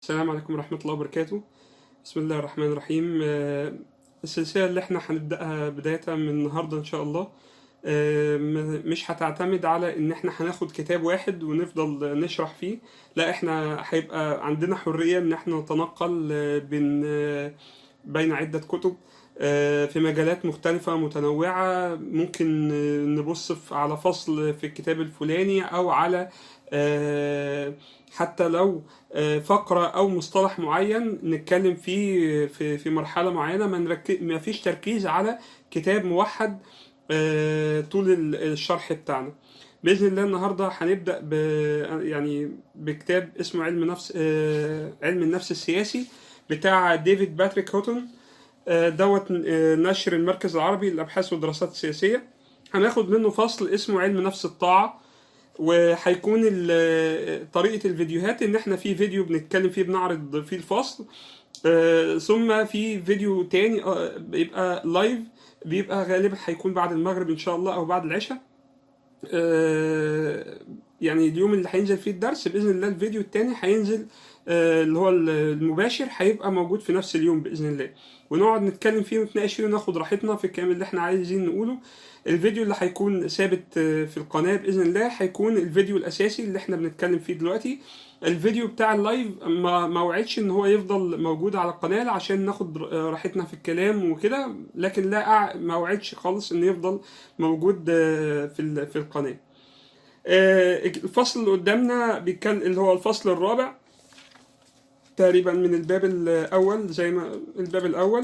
السلام عليكم ورحمة الله وبركاته بسم الله الرحمن الرحيم آه، السلسلة اللي احنا هنبدأها بداية من النهاردة إن شاء الله آه، م- مش هتعتمد على إن احنا هناخد كتاب واحد ونفضل نشرح فيه لا احنا هيبقى عندنا حرية إن احنا نتنقل آه، بين آه، بين عدة كتب آه، في مجالات مختلفة متنوعة ممكن آه، نبص في- على فصل في الكتاب الفلاني أو على آه، حتى لو آه، فقرة أو مصطلح معين نتكلم فيه في في مرحلة معينة ما نركز ما فيش تركيز على كتاب موحد آه، طول ال- الشرح بتاعنا بإذن الله النهاردة هنبدأ ب يعني بكتاب اسمه علم نفس آه، علم النفس السياسي بتاع ديفيد باتريك هوتون آه، دوت آه، نشر المركز العربي للأبحاث والدراسات السياسية هناخد منه فصل اسمه علم نفس الطاعة وهيكون ال- طريقة الفيديوهات إن إحنا في فيديو بنتكلم فيه بنعرض فيه الفصل آه، ثم في فيديو تاني آه، بيبقى لايف بيبقى غالبا هيكون بعد المغرب إن شاء الله أو بعد العشاء آه، يعني اليوم اللي هينزل فيه الدرس بإذن الله الفيديو التاني هينزل آه، اللي هو المباشر هيبقى موجود في نفس اليوم بإذن الله ونقعد نتكلم فيه ونتناقش فيه وناخد راحتنا في الكلام اللي احنا عايزين نقوله الفيديو اللي هيكون ثابت آه، في القناة بإذن الله هيكون الفيديو الأساسي اللي احنا بنتكلم فيه دلوقتي الفيديو بتاع اللايف ما ما وعدش ان هو يفضل موجود على القناة عشان ناخد آه، راحتنا في الكلام وكده لكن لا أع- ما وعدش خالص ان يفضل موجود آه، في ال- في القناة آه، الفصل اللي قدامنا بيتكلم اللي هو الفصل الرابع تقريبا من الباب الأول زي ما الباب الأول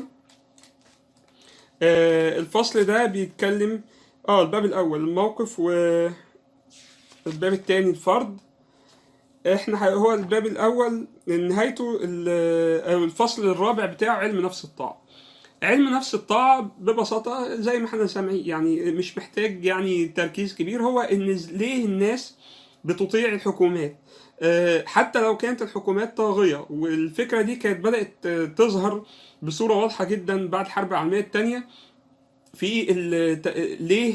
آه، الفصل ده بيتكلم اه الباب الأول الموقف والباب التاني الفرد احنا ح- هو الباب الأول نهايته ال- أو الفصل الرابع بتاعه علم نفس الطاعة علم نفس الطاعة ببساطة زي ما احنا سامعين يعني مش محتاج يعني تركيز كبير هو ان ليه الناس بتطيع الحكومات آه، حتى لو كانت الحكومات طاغية والفكرة دي كانت بدأت آه، تظهر بصورة واضحة جدا بعد الحرب العالمية الثانية في ال- ت- ليه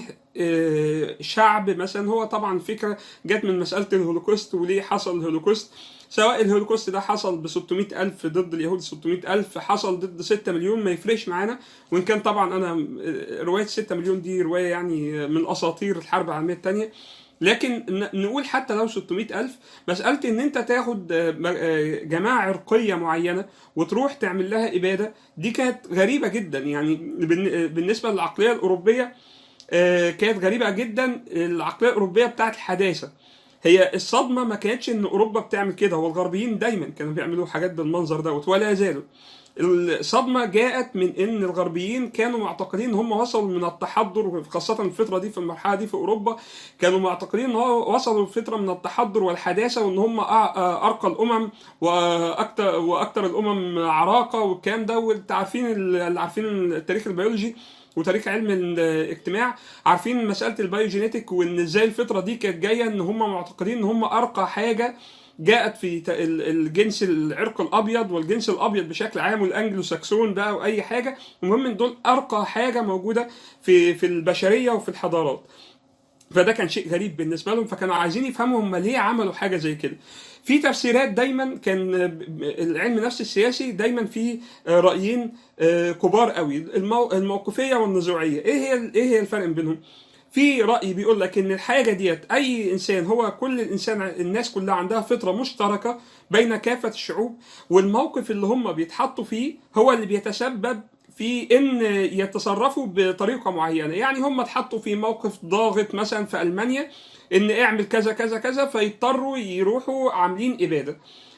آه، شعب مثلا هو طبعا فكرة جت من مسألة الهولوكوست وليه حصل الهولوكوست سواء الهولوكوست ده حصل ب 600 ألف ضد اليهود 600 ألف حصل ضد 6 مليون ما يفرقش معانا وإن كان طبعا أنا آه، رواية 6 مليون دي رواية يعني من أساطير الحرب العالمية الثانية لكن ن- نقول حتى لو 600 ألف مسألة إن أنت تاخد آه، م- آه، جماعة عرقية معينة وتروح تعمل لها إبادة دي كانت غريبة جدا يعني بالن- آه، بالنسبة للعقلية الأوروبية آه، كانت غريبة جدا العقلية الأوروبية بتاعت الحداثة هي الصدمة ما كانتش إن أوروبا بتعمل كده هو الغربيين دايما كانوا بيعملوا حاجات بالمنظر دوت ولا زالوا الصدمة جاءت من إن الغربيين كانوا معتقدين إن هم وصلوا من التحضر خاصة الفترة دي في المرحلة دي في أوروبا كانوا معتقدين إن هو وصلوا لفترة من التحضر والحداثة وإن هم أع- أرقى الأمم وأكتر وأكتر الأمم عراقة والكلام ده وأنت عارفين اللي عارفين التاريخ البيولوجي وتاريخ علم الاجتماع عارفين مساله البايوجينيتك وان ازاي الفتره دي كانت جايه ان هم معتقدين ان هم ارقى حاجه جاءت في ت- ال- الجنس العرق الابيض والجنس الابيض بشكل عام والانجلو ساكسون بقى واي حاجه المهم ان دول ارقى حاجه موجوده في في البشريه وفي الحضارات فده كان شيء غريب بالنسبه لهم فكانوا عايزين يفهموا هم ليه عملوا حاجه زي كده في تفسيرات دايما كان العلم النفس السياسي دايما فيه رايين كبار قوي المو- الموقفيه والنزوعيه ايه هي ايه هي الفرق بينهم في راي بيقول لك ان الحاجه ديت اي انسان هو كل الانسان الناس كلها عندها فطره مشتركه بين كافه الشعوب والموقف اللي هم بيتحطوا فيه هو اللي بيتسبب في ان يتصرفوا بطريقه معينه يعني هم اتحطوا في موقف ضاغط مثلا في المانيا ان اعمل كذا كذا كذا فيضطروا يروحوا عاملين اباده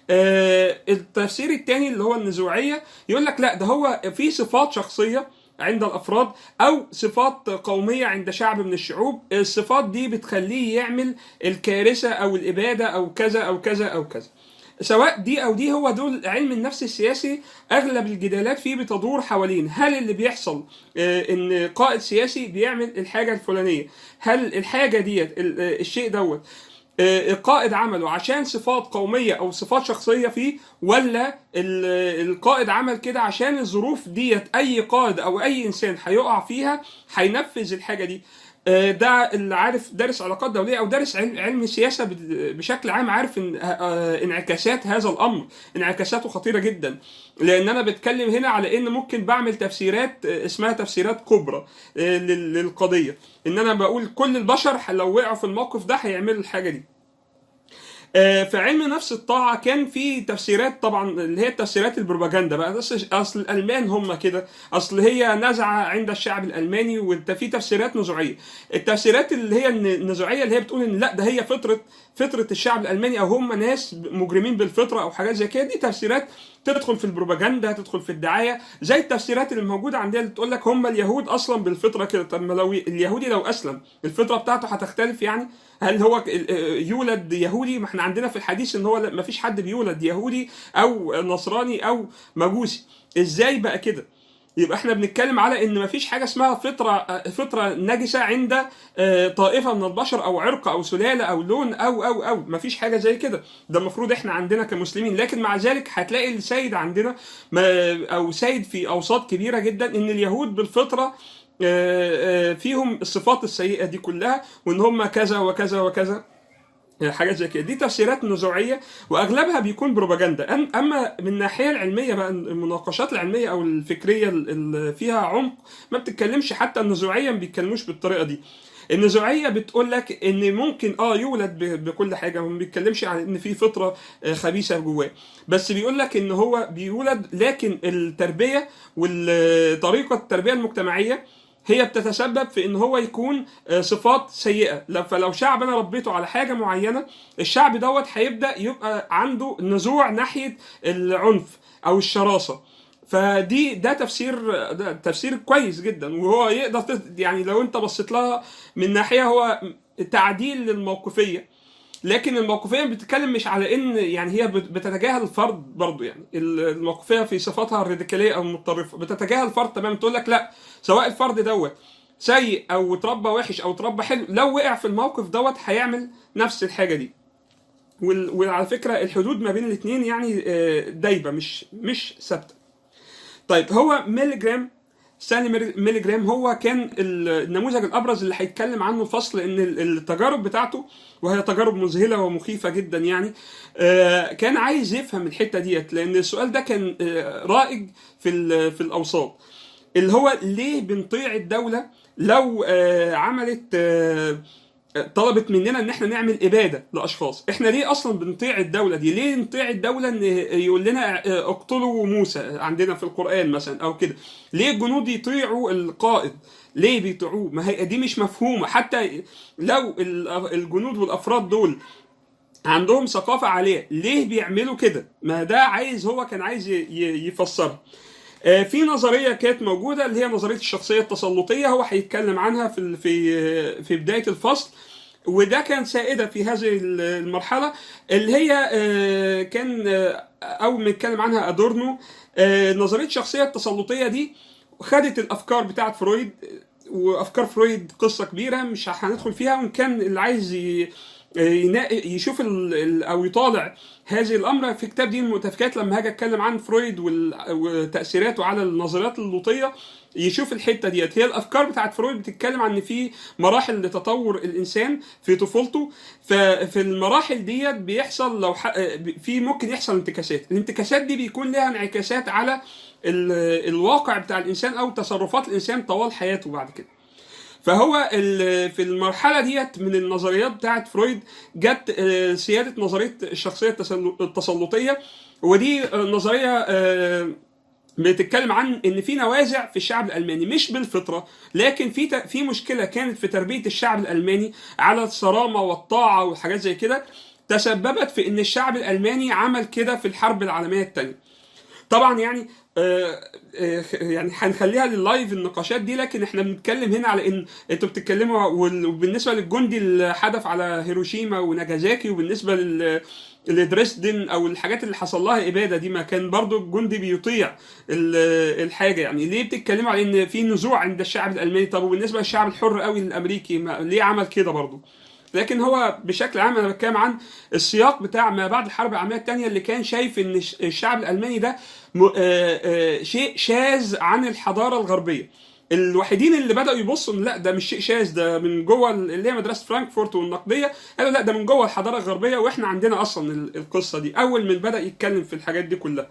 آه، التفسير الثاني اللي هو النزوعيه يقول لك لا ده هو في صفات شخصيه عند الافراد او صفات قوميه عند شعب من الشعوب الصفات دي بتخليه يعمل الكارثه او الاباده او كذا او كذا او كذا سواء دي او دي هو دول علم النفس السياسي اغلب الجدالات فيه بتدور حوالين هل اللي بيحصل آه، ان قائد سياسي بيعمل الحاجه الفلانيه هل الحاجه ديت ال- آه، الشيء دوت آه، القائد عمله عشان صفات قوميه او صفات شخصيه فيه ولا ال- القائد عمل كده عشان الظروف ديت اي قائد او اي انسان هيقع فيها هينفذ الحاجه دي آه، ده اللي عارف دارس علاقات دوليه او دارس علم, علم السياسه بت- بشكل عام عارف ان آه، انعكاسات هذا الامر انعكاساته خطيره جدا لان انا بتكلم هنا على ان ممكن بعمل تفسيرات آه، اسمها تفسيرات كبرى آه، لل- للقضيه ان انا بقول كل البشر لو وقعوا في الموقف ده هيعملوا الحاجه دي آه، في علم نفس الطاعة كان في تفسيرات طبعا اللي هي التفسيرات البروباجندا بقى بس اصل الالمان هم كده اصل هي نزعة عند الشعب الالماني وانت في تفسيرات نزوعية التفسيرات اللي هي الن- النزوعية اللي هي بتقول ان لا ده هي فطرة فطرة الشعب الالماني او هم ناس مجرمين بالفطرة او حاجات زي كده دي تفسيرات تدخل في البروباجندا تدخل في الدعاية زي التفسيرات اللي موجودة عندنا اللي تقول لك هم اليهود اصلا بالفطرة كده طب ما لو اليهودي لو اسلم الفطرة بتاعته هتختلف يعني هل هو ك- يولد يهودي ما احنا عندنا في الحديث ان هو لا- ما فيش حد بيولد يهودي او نصراني او مجوسي ازاي بقى كده يبقى احنا بنتكلم على ان ما فيش حاجه اسمها فطره فطره نجسه عند آه، طائفه من البشر او عرق او سلاله او لون او او او ما فيش حاجه زي كده ده المفروض احنا عندنا كمسلمين لكن مع ذلك هتلاقي السيد عندنا ما- او سيد في اوساط كبيره جدا ان اليهود بالفطره آه، آه، فيهم الصفات السيئه دي كلها وان هم كذا وكذا وكذا حاجات زي كده دي تفسيرات نزوعيه واغلبها بيكون بروباجندا أم- اما من الناحيه العلميه بقى المناقشات العلميه او الفكريه اللي فيها عمق ما بتتكلمش حتى النزوعيه ما بيتكلموش بالطريقه دي النزوعيه بتقول لك ان ممكن اه يولد ب- بكل حاجه ما بيتكلمش عن ان في فطره آه، خبيثه جواه بس بيقول لك ان هو بيولد لكن التربيه وطريقه التربيه المجتمعيه هي بتتسبب في ان هو يكون آه، صفات سيئه لا- فلو شعب انا ربيته على حاجه معينه الشعب دوت هيبدا يبقى عنده نزوع ناحيه العنف او الشراسه فدي ده تفسير ده تفسير كويس جدا وهو يقدر تت- يعني لو انت بصيت لها من ناحيه هو تعديل للموقفيه لكن الموقفيه بتتكلم مش على ان يعني هي بت- بتتجاهل الفرد برضه يعني الموقفيه في صفاتها الراديكاليه او المتطرفه بتتجاهل الفرد تماما تقول لك لا سواء الفرد دوت سيء او اتربى وحش او اتربى حلو لو وقع في الموقف دوت هيعمل نفس الحاجه دي وال- وعلى فكره الحدود ما بين الاثنين يعني آه، دايبه مش مش ثابته طيب هو ميلي جرام ستانلي ميلي- ميلي جرام هو كان النموذج الابرز اللي هيتكلم عنه الفصل ان ال- التجارب بتاعته وهي تجارب مذهله ومخيفه جدا يعني آه، كان عايز يفهم الحته ديت لان السؤال ده كان آه، رائج في ال- في الاوساط اللي هو ليه بنطيع الدوله لو آه، عملت آه، طلبت مننا ان احنا نعمل اباده لاشخاص احنا ليه اصلا بنطيع الدوله دي ليه نطيع الدوله ان يقول لنا اه، اقتلوا موسى عندنا في القران مثلا او كده ليه الجنود يطيعوا القائد ليه بيطيعوه ما هي دي مش مفهومه حتى لو ال- الجنود والافراد دول عندهم ثقافة عالية ليه بيعملوا كده ما ده عايز هو كان عايز ي- ي- يفسرها آه، في نظريه كانت موجوده اللي هي نظريه الشخصيه التسلطيه هو هيتكلم عنها في ال- في آه، في بدايه الفصل وده كان سائده في هذه ال- المرحله اللي هي آه، كان آه، اول ما يتكلم عنها ادورنو آه، نظريه الشخصيه التسلطيه دي خدت الافكار بتاعت فرويد وافكار فرويد قصه كبيره مش هندخل فيها وان كان اللي عايز ي- ينا- يشوف ال- ال- او يطالع هذه الامر في كتاب دين المؤتفكات لما هاجي اتكلم عن فرويد وال- وتاثيراته على النظريات اللوطيه يشوف الحته ديت هي الافكار بتاعت فرويد بتتكلم عن ان في مراحل لتطور الانسان في طفولته ففي المراحل ديت بيحصل لو ح... في ممكن يحصل انتكاسات الانتكاسات دي بيكون لها انعكاسات على ال- الواقع بتاع الانسان او تصرفات الانسان طوال حياته بعد كده فهو ال- في المرحله ديت من النظريات بتاعت فرويد جت آه، سياده نظريه الشخصيه التسل- التسلطيه ودي آه، نظريه آه، بتتكلم عن ان في نوازع في الشعب الالماني مش بالفطره لكن في ت- في مشكله كانت في تربيه الشعب الالماني على الصرامه والطاعه وحاجات زي كده تسببت في ان الشعب الالماني عمل كده في الحرب العالميه الثانيه طبعا يعني آه آه يعني هنخليها لللايف النقاشات دي لكن احنا بنتكلم هنا على ان انتوا بتتكلموا وال- وبالنسبه للجندي اللي حدف على هيروشيما وناجازاكي وبالنسبه لل لدريسدن او الحاجات اللي حصل لها اباده دي ما كان برضو الجندي بيطيع ال- الحاجه يعني ليه بتتكلموا على ان في نزوع عند الشعب الالماني طب وبالنسبه للشعب الحر قوي الامريكي ما ليه عمل كده برضو لكن هو بشكل عام انا بتكلم عن السياق بتاع ما بعد الحرب العالميه الثانيه اللي كان شايف ان الش- الشعب الالماني ده م- آه، آه، شيء شاذ عن الحضاره الغربيه الوحيدين اللي بداوا يبصوا إن لا ده مش شيء شاذ ده من جوه ال- اللي هي مدرسه فرانكفورت والنقديه قالوا لا ده من جوه الحضاره الغربيه واحنا عندنا اصلا ال- القصه دي اول من بدا يتكلم في الحاجات دي كلها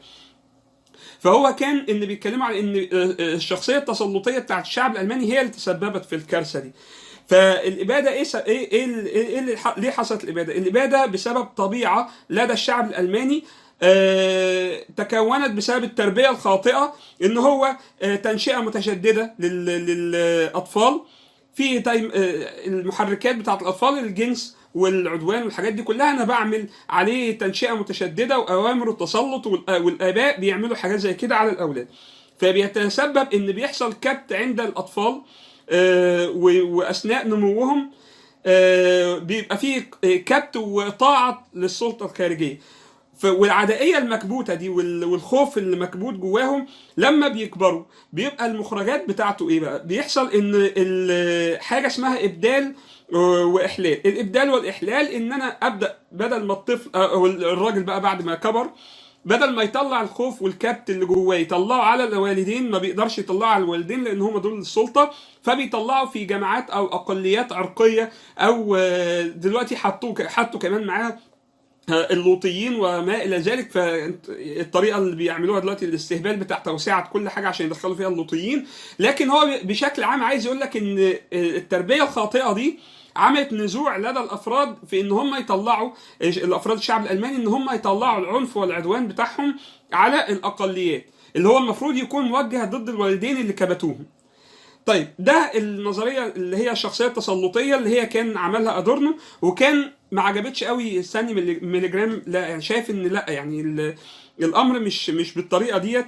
فهو كان ان بيتكلموا على ان الشخصيه التسلطيه بتاعت الشعب الالماني هي اللي تسببت في الكارثه دي فالاباده ايه س- ايه ايه ال- ايه اللي ح- ليه حصلت الاباده؟ الاباده بسبب طبيعه لدى الشعب الالماني آه، تكونت بسبب التربيه الخاطئه ان هو آه، تنشئه متشدده لل- للاطفال في تايم آه، المحركات بتاعت الاطفال الجنس والعدوان والحاجات دي كلها انا بعمل عليه تنشئه متشدده واوامر التسلط والآ- والاباء بيعملوا حاجات زي كده على الاولاد فبيتسبب ان بيحصل كبت عند الاطفال آه، و- واثناء نموهم آه، بيبقى فيه كبت وطاعه للسلطه الخارجيه ف- والعدائيه المكبوته دي وال- والخوف اللي مكبوت جواهم لما بيكبروا بيبقى المخرجات بتاعته ايه بقى؟ بيحصل ان ال- حاجه اسمها ابدال و- واحلال، الابدال والاحلال ان انا ابدا بدل ما الطفل او الراجل بقى بعد ما كبر بدل ما يطلع الخوف والكبت اللي جواه يطلعه على الوالدين ما بيقدرش يطلعه على الوالدين لان هم دول السلطه فبيطلعوا في جماعات او اقليات عرقيه او آه، دلوقتي حطوه حطوا كمان معاها اللوطيين وما الى ذلك فالطريقه اللي بيعملوها دلوقتي الاستهبال بتاع توسعه كل حاجه عشان يدخلوا فيها اللوطيين لكن هو بشكل عام عايز يقول لك ان التربيه الخاطئه دي عملت نزوع لدى الافراد في ان هم يطلعوا الافراد الشعب الالماني ان هم يطلعوا العنف والعدوان بتاعهم على الاقليات اللي هو المفروض يكون موجه ضد الوالدين اللي كبتوهم طيب ده النظريه اللي هي الشخصيه التسلطيه اللي هي كان عملها ادورنو وكان ما عجبتش قوي ساني ميليجرام لا يعني شايف ان لا يعني ال- الامر مش مش بالطريقه ديت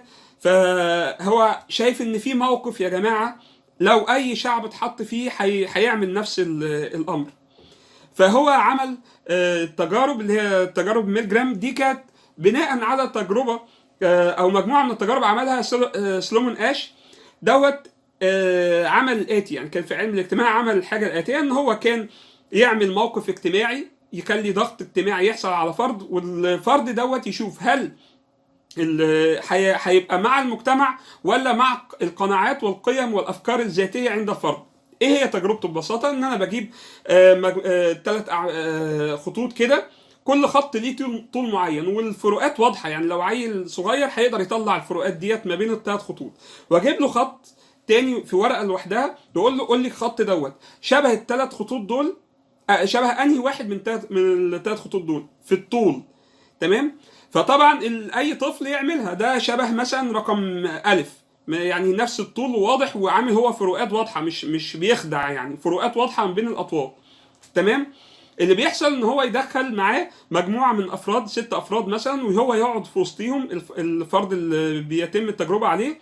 فهو شايف ان في موقف يا جماعه لو اي شعب اتحط فيه هي- هيعمل نفس ال- الامر فهو عمل آه، تجارب اللي هي تجارب ميلجرام دي كانت بناء على تجربه آه، او مجموعه من التجارب عملها سلو- آه، سلومون اش دوت آه، عمل الاتي يعني كان في علم الاجتماع عمل الحاجه الاتيه ان هو كان يعمل موقف اجتماعي يخلي ضغط اجتماعي يحصل على فرد والفرد دوت يشوف هل ال- هي- هيبقى مع المجتمع ولا مع القناعات والقيم والافكار الذاتيه عند الفرد ايه هي تجربته ببساطه ان انا بجيب ثلاث خطوط كده كل خط ليه طول- طول معين والفروقات واضحه يعني لو عيل صغير هيقدر يطلع الفروقات ديت ما بين الثلاث خطوط واجيب له خط تاني في ورقه لوحدها تقول له قول لي الخط دوت شبه الثلاث خطوط دول آه، شبه انهي واحد من تلات من الثلاث خطوط دول في الطول تمام فطبعا ال- اي طفل يعملها ده شبه مثلا رقم الف ما- يعني نفس الطول واضح وعامل هو فروقات واضحه مش مش بيخدع يعني فروقات واضحه ما بين الاطوال تمام اللي بيحصل ان هو يدخل معاه مجموعه من افراد ست افراد مثلا وهو يقعد في وسطهم الف- الفرد اللي بيتم التجربه عليه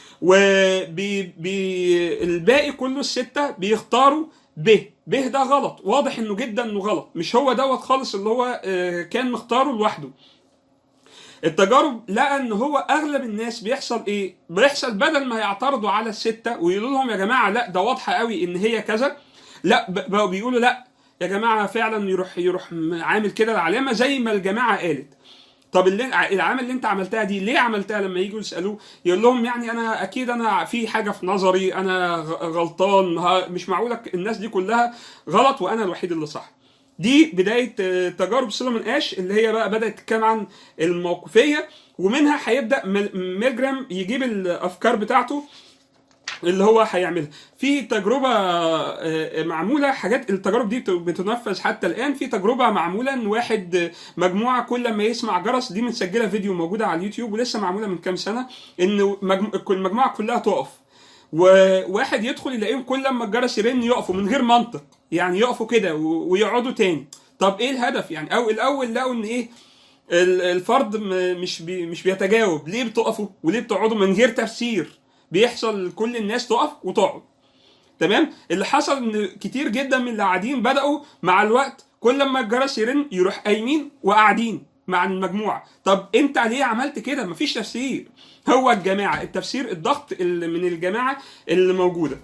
والباقي كله الستة بيختاروا ب ب ده غلط واضح انه جدا انه غلط مش هو دوت خالص اللي هو آه، كان مختاره لوحده التجارب لقى ان هو اغلب الناس بيحصل ايه بيحصل بدل ما يعترضوا على الستة ويقولوا لهم يا جماعة لا ده واضحة قوي ان هي كذا لا ب- بقوا بيقولوا لا يا جماعة فعلا يروح يروح عامل كده العلامة زي ما الجماعة قالت طب اللي العامل اللي انت عملتها دي ليه عملتها لما يجوا يسالوه يقول لهم يعني انا اكيد انا في حاجه في نظري انا غ- غلطان ها- مش معقوله الناس دي كلها غلط وانا الوحيد اللي صح دي بدايه آه، تجارب سولومون اش اللي هي بقى بدات تتكلم عن الموقفيه ومنها هيبدا ميل- ميلجرام يجيب الافكار بتاعته اللي هو هيعملها في تجربة آه، معمولة حاجات التجارب دي بت- بتنفذ حتى الآن في تجربة معمولة إن واحد آه، مجموعة كل ما يسمع جرس دي متسجلة فيديو موجودة على اليوتيوب ولسه معمولة من كام سنة إن مجمو- كل- المجموعة كلها تقف وواحد يدخل يلاقيهم كل لما الجرس يرن يقفوا من غير منطق يعني يقفوا كده و- ويقعدوا تاني طب ايه الهدف يعني او الاول لقوا ان ايه ال- الفرد م- مش بي مش بيتجاوب ليه بتقفوا وليه بتقعدوا من غير تفسير بيحصل كل الناس تقف وتقعد تمام اللي حصل ان كتير جدا من اللي قاعدين بداوا مع الوقت كل لما الجرس يرن يروح قايمين وقاعدين مع المجموعه طب انت ليه عملت كده مفيش تفسير هو الجماعه التفسير الضغط اللي من الجماعه اللي موجوده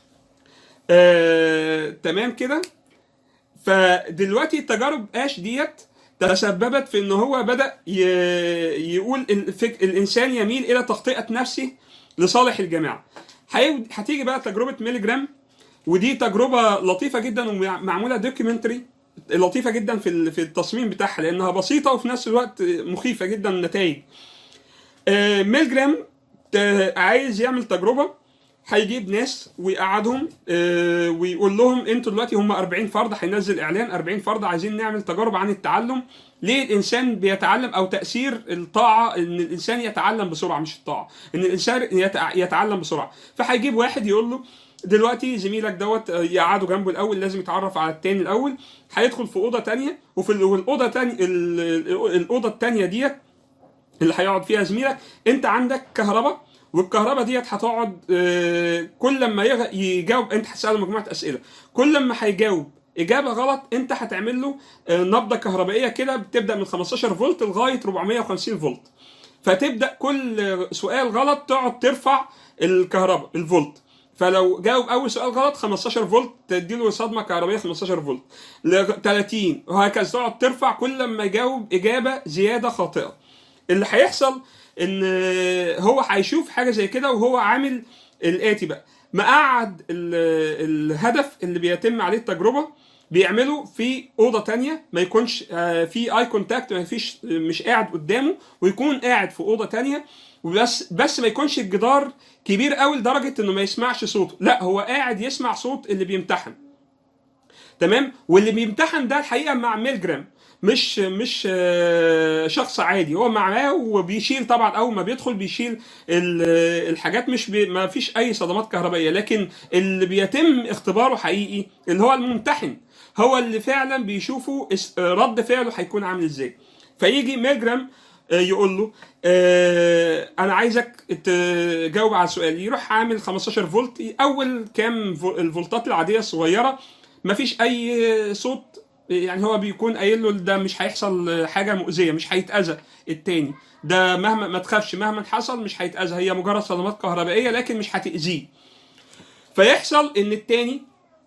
آه، تمام كده فدلوقتي تجارب اش ديت تسببت في ان هو بدا ي- يقول الفك... الانسان يميل الى تخطئه نفسه لصالح الجماعه هيب- هتيجي بقى تجربه ميلي جرام ودي تجربه لطيفه جدا ومعموله دوكيومنتري لطيفه جدا في ال- في التصميم بتاعها لانها بسيطه وفي نفس الوقت مخيفه جدا النتائج آه، ميل جرام آه، عايز يعمل تجربه هيجيب ناس ويقعدهم آه، ويقول لهم انتوا دلوقتي هم 40 فرد هينزل اعلان 40 فرد عايزين نعمل تجارب عن التعلم ليه الانسان بيتعلم او تاثير الطاعه ان الانسان يتعلم بسرعه مش الطاعه ان الانسان يتع- يتعلم بسرعه فهيجيب واحد يقول له دلوقتي زميلك دوت آه، يقعدوا جنبه الاول لازم يتعرف على التاني الاول هيدخل في اوضه تانية وفي ال- والاوضه تاني ال- ال- الاوضه التانية ديت اللي هيقعد فيها زميلك انت عندك كهرباء والكهرباء ديت هتقعد آه، كل لما يغ- يجاوب انت هتساله مجموعه اسئله كل لما هيجاوب اجابه غلط انت هتعمل له آه، نبضه كهربائيه كده بتبدا من 15 فولت لغايه 450 فولت فتبدا كل سؤال غلط تقعد ترفع الكهرباء الفولت فلو جاوب اول سؤال غلط 15 فولت تديله صدمه كهربائيه 15 فولت ل 30 وهكذا تقعد ترفع كل لما يجاوب اجابه زياده خاطئه اللي هيحصل ان هو هيشوف حاجه زي كده وهو عامل الاتي بقى مقعد ال- الهدف اللي بيتم عليه التجربه بيعمله في اوضه تانية ما يكونش آه، في اي كونتاكت ما فيش مش قاعد قدامه ويكون قاعد في اوضه تانية وبس بس ما يكونش الجدار كبير قوي لدرجه انه ما يسمعش صوته لا هو قاعد يسمع صوت اللي بيمتحن تمام واللي بيمتحن ده الحقيقه مع ميلجرام مش مش آه، شخص عادي هو معاه وبيشيل طبعا اول ما بيدخل بيشيل ال- الحاجات مش بي ما فيش اي صدمات كهربائيه لكن اللي بيتم اختباره حقيقي اللي هو الممتحن هو اللي فعلا بيشوفوا اس- آه، رد فعله هيكون عامل ازاي فيجي ميلجرام آه، يقول له آه، انا عايزك تجاوب على السؤال يروح عامل 15 فولت اول كام فو- الفولتات العاديه الصغيره مفيش اي صوت يعني هو بيكون قايل له ده مش هيحصل حاجه مؤذيه مش هيتاذى التاني ده مهما ما تخافش مهما حصل مش هيتاذى هي مجرد صدمات كهربائيه لكن مش هتاذيه فيحصل ان التاني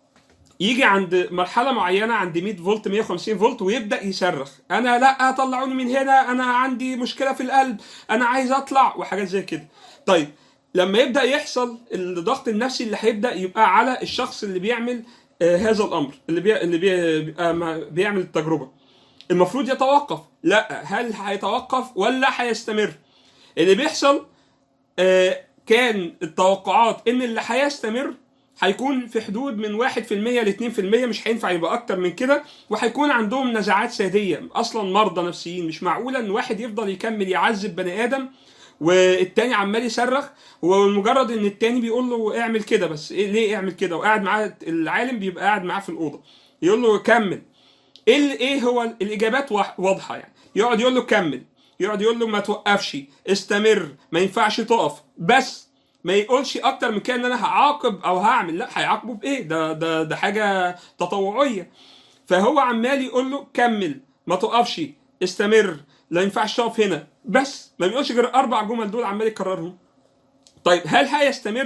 يجي عند مرحله معينه عند 100 فولت 150 فولت ويبدا يصرخ انا لا طلعوني من هنا انا عندي مشكله في القلب انا عايز اطلع وحاجات زي كده طيب لما يبدا يحصل الضغط النفسي اللي هيبدا يبقى على الشخص اللي بيعمل آه هذا الامر اللي بي اللي بي بيبقى مع- بيعمل التجربه المفروض يتوقف لا هل هيتوقف ولا هيستمر اللي بيحصل آه، كان التوقعات ان اللي هيستمر هيكون في حدود من 1% ل 2% مش هينفع يبقى اكتر من كده وهيكون عندهم نزعات ساديه اصلا مرضى نفسيين مش معقوله ان واحد يفضل يكمل يعذب بني ادم والتاني عمال يصرخ ومجرد ان التاني بيقول له اعمل كده بس إيه ليه اعمل كده وقاعد معاه العالم بيبقى قاعد معاه في الاوضه يقول له كمل ايه ال- ايه هو الاجابات واح- واضحه يعني يقعد يقول له كمل يقعد يقول له ما توقفش استمر ما ينفعش تقف بس ما يقولش اكتر من كده ان انا هعاقب او هعمل لا هيعاقبه بايه ده ده ده حاجه تطوعيه فهو عمال يقول له كمل ما تقفش استمر لا ينفعش تقف هنا بس ما بيقولش غير الاربع جمل دول عمال يكررهم طيب هل هيستمر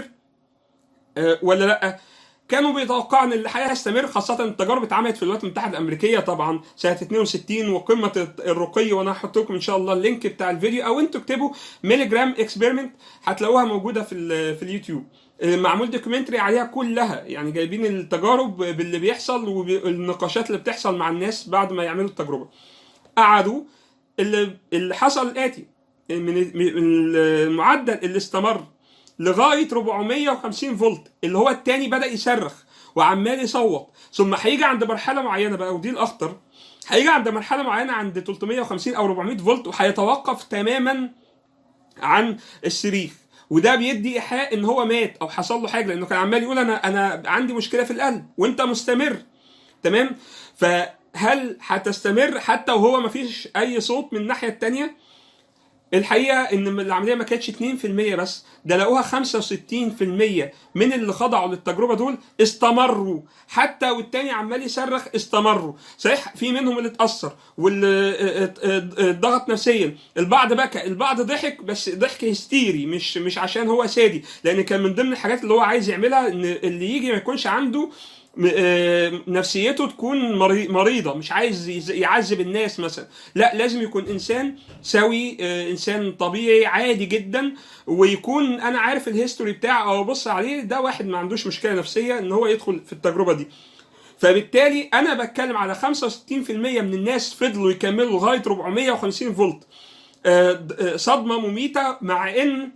آه، ولا لا كانوا بيتوقعوا ان الحياه هتستمر خاصه التجارب اتعملت في الولايات المتحده الامريكيه طبعا سنه 62 وقمه الرقي وانا هحط لكم ان شاء الله اللينك بتاع الفيديو او انتوا اكتبوا ميلي جرام اكسبيرمنت هتلاقوها موجوده في ال- في اليوتيوب آه، معمول دوكيومنتري عليها كلها يعني جايبين التجارب باللي بيحصل والنقاشات اللي بتحصل مع الناس بعد ما يعملوا التجربه قعدوا اللي اللي حصل الاتي من من المعدل اللي استمر لغايه 450 فولت اللي هو التاني بدا يصرخ وعمال يصوت ثم هيجي عند مرحله معينه بقى ودي الاخطر هيجي عند مرحله معينه عند 350 او 400 فولت وهيتوقف تماما عن الصريخ وده بيدي ايحاء ان هو مات او حصل له حاجه لانه كان عمال يقول انا انا عندي مشكله في القلب وانت مستمر تمام فهل هتستمر حتى وهو ما فيش اي صوت من الناحيه التانية الحقيقه ان العمليه ما كانتش 2% بس ده لقوها 65% من اللي خضعوا للتجربه دول استمروا حتى والتاني عمال يصرخ استمروا صحيح في منهم اللي اتاثر واللي ات- ات- اتضغط نفسيا البعض بكى البعض ضحك بس ضحك هستيري مش مش عشان هو سادي لان كان من ضمن الحاجات اللي هو عايز يعملها ان اللي يجي ما يكونش عنده م- آه، نفسيته تكون مري- مريضه مش عايز يز- يعذب الناس مثلا لا لازم يكون انسان سوي آه، انسان طبيعي عادي جدا ويكون انا عارف الهيستوري بتاعه او ابص عليه ده واحد ما عندوش مشكله نفسيه ان هو يدخل في التجربه دي فبالتالي انا بتكلم على 65% من الناس فضلوا يكملوا لغايه 450 فولت آه، د- آه، صدمه مميته مع ان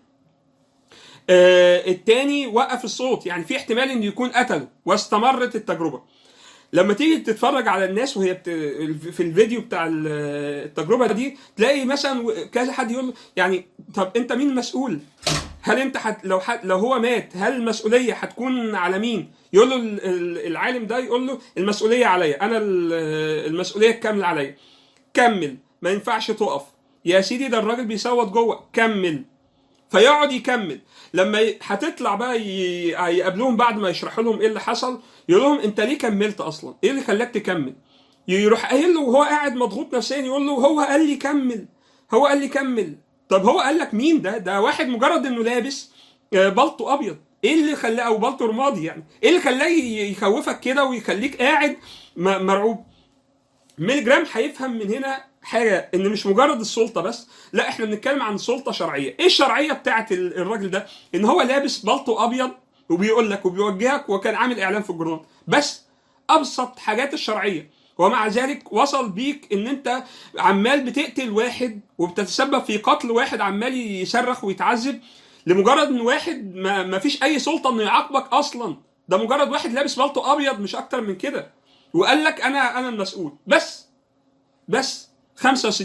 آه، التاني وقف الصوت يعني في احتمال انه يكون قتله واستمرت التجربه لما تيجي تتفرج على الناس وهي بت... في الفيديو بتاع ال- التجربه دي تلاقي مثلا كذا حد يقول له يعني طب انت مين المسؤول؟ هل انت حت... لو حد... لو هو مات هل المسؤوليه هتكون على مين؟ يقول له ال- ال- العالم ده يقول له المسؤوليه عليا انا ال- المسؤوليه الكامله عليا كمل ما ينفعش تقف يا سيدي ده الراجل بيصوت جوه كمل فيقعد يكمل لما ي- هتطلع بقى ي- يقابلوهم بعد ما يشرحوا لهم ايه اللي حصل يقول لهم انت ليه كملت اصلا؟ ايه اللي خلاك تكمل؟ يروح قايل له وهو قاعد مضغوط نفسيا يقول له هو قال لي كمل هو قال لي كمل طب هو قال لك مين ده؟ ده واحد مجرد انه لابس آه، بلطو ابيض ايه اللي خلاه او بلطو رمادي يعني ايه اللي خلاه ي- يخوفك كده ويخليك قاعد م- مرعوب ميل جرام هيفهم من هنا حاجه ان مش مجرد السلطه بس لا احنا بنتكلم عن سلطه شرعيه ايه الشرعيه بتاعت ال- الراجل ده ان هو لابس بلطو ابيض وبيقول لك وبيوجهك وكان عامل اعلان في الجورنال بس ابسط حاجات الشرعيه ومع ذلك وصل بيك ان انت عمال بتقتل واحد وبتتسبب في قتل واحد عمال يصرخ ويتعذب لمجرد ان واحد ما, ما فيش اي سلطه انه يعاقبك اصلا ده مجرد واحد لابس بلطو ابيض مش اكتر من كده وقال لك انا انا المسؤول بس بس 65%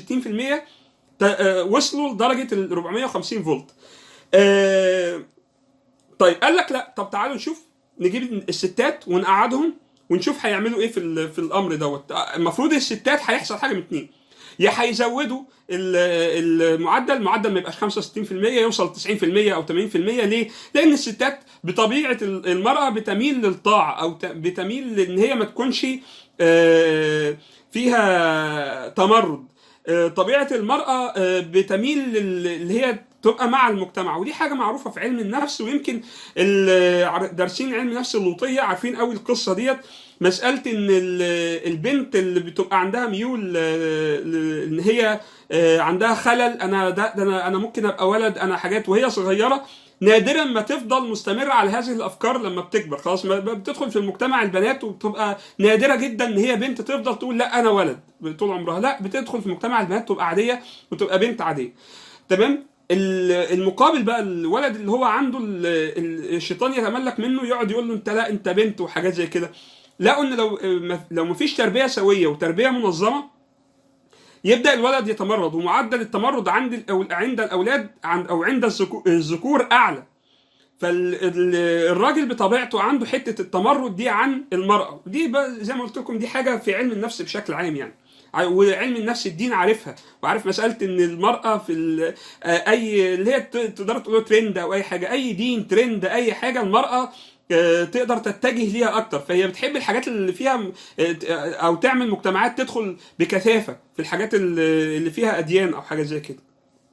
ت- آه، وصلوا لدرجه ال 450 فولت آه، طيب قال لك لا طب تعالوا نشوف نجيب الستات ونقعدهم ونشوف هيعملوا ايه في ال- في الامر دوت المفروض الستات هيحصل حاجه من اتنين يا هيزودوا ال- المعدل المعدل ما يبقاش 65% يوصل 90% او 80% ليه؟ لان الستات بطبيعه ال- المراه بتميل للطاعه او ت- بتميل لان هي ما تكونش آه، فيها تمرد آه، طبيعه المراه آه، بتميل لل- اللي هي تبقى مع المجتمع ودي حاجه معروفه في علم النفس ويمكن ال- دارسين علم النفس اللوطيه عارفين قوي القصه ديت مساله ان ال- البنت اللي بتبقى عندها ميول آه، ل- ان هي آه، عندها خلل انا ده, ده انا انا ممكن ابقى ولد انا حاجات وهي صغيره نادرا ما تفضل مستمرة على هذه الافكار لما بتكبر خلاص ما ما بتدخل في المجتمع البنات وبتبقى نادره جدا ان هي بنت تفضل تقول لا انا ولد طول عمرها لا بتدخل في مجتمع البنات تبقى عاديه وتبقى بنت عاديه تمام ال- المقابل بقى الولد اللي هو عنده ال- ال- الشيطان يتملك منه يقعد يقول له انت لا انت بنت وحاجات زي كده لقوا ان لو لو مفيش تربيه سويه وتربيه منظمه يبدا الولد يتمرد ومعدل التمرد عند الأو- عند الاولاد عند او عند الذكو- الذكور اعلى فالراجل بطبيعته عنده حته التمرد دي عن المراه ودي بقى زي ما قلت لكم دي حاجه في علم النفس بشكل عام يعني ع- وعلم النفس الدين عارفها وعارف مساله ان المراه في ال- آه، اي اللي هي ت- تقدر تقول ترند او اي حاجه اي دين ترند اي حاجه المراه آه، تقدر تتجه ليها اكتر فهي بتحب الحاجات اللي فيها م- آه، ت- آه، او تعمل مجتمعات تدخل بكثافه في الحاجات اللي اللي فيها اديان او حاجه زي كده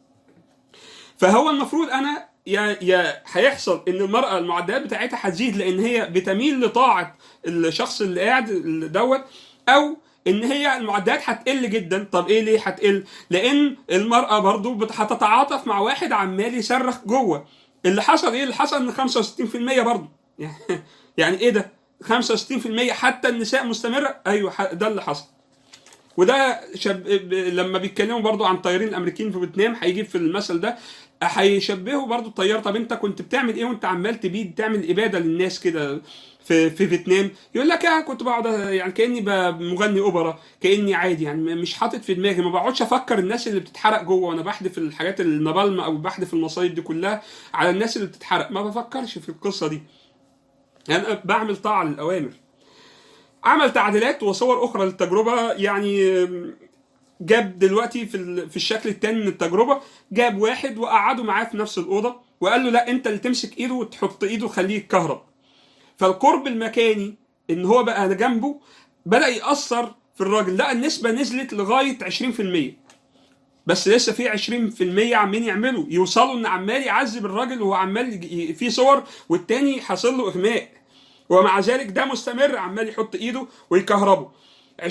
فهو المفروض انا يا يا هيحصل ان المراه المعدلات بتاعتها هتزيد لان هي بتميل لطاعه الشخص اللي قاعد دوت او ان هي المعدلات هتقل جدا طب ايه ليه هتقل لان المراه برضو بت- هتتعاطف مع واحد عمال يصرخ جوه اللي حصل ايه اللي حصل ان 65% برضو يعني يعني ايه ده 65% حتى النساء مستمره ايوه ح- ده اللي حصل وده شب... ب- لما بيتكلموا برضو عن الطيارين الامريكيين في فيتنام هيجيب في المثل ده هيشبهوا برضو الطيار طب انت كنت بتعمل ايه وانت عمال تبيد تعمل اباده للناس كده في في فيتنام يقول لك اه كنت بقعد يعني كاني ب- مغني اوبرا كاني عادي يعني مش حاطط في دماغي ما بقعدش افكر الناس اللي بتتحرق جوه وانا بحذف الحاجات النبالم او بحذف المصايد دي كلها على الناس اللي بتتحرق ما بفكرش في القصه دي يعني أنا بعمل طاعه للاوامر عمل تعديلات وصور اخرى للتجربه يعني جاب دلوقتي في ال- في الشكل الثاني من التجربه جاب واحد وقعده معاه في نفس الاوضه وقال له لا انت اللي تمسك ايده وتحط ايده خليه يتكهرب فالقرب المكاني ان هو بقى جنبه بدا ياثر في الراجل لا النسبه نزلت لغايه 20% بس لسه في 20% عمالين يعملوا يوصلوا ان عمال يعذب الراجل وهو عمال ي- في صور والتاني حاصل له اغماء ومع ذلك ده مستمر عمال يحط ايده ويكهربه 20%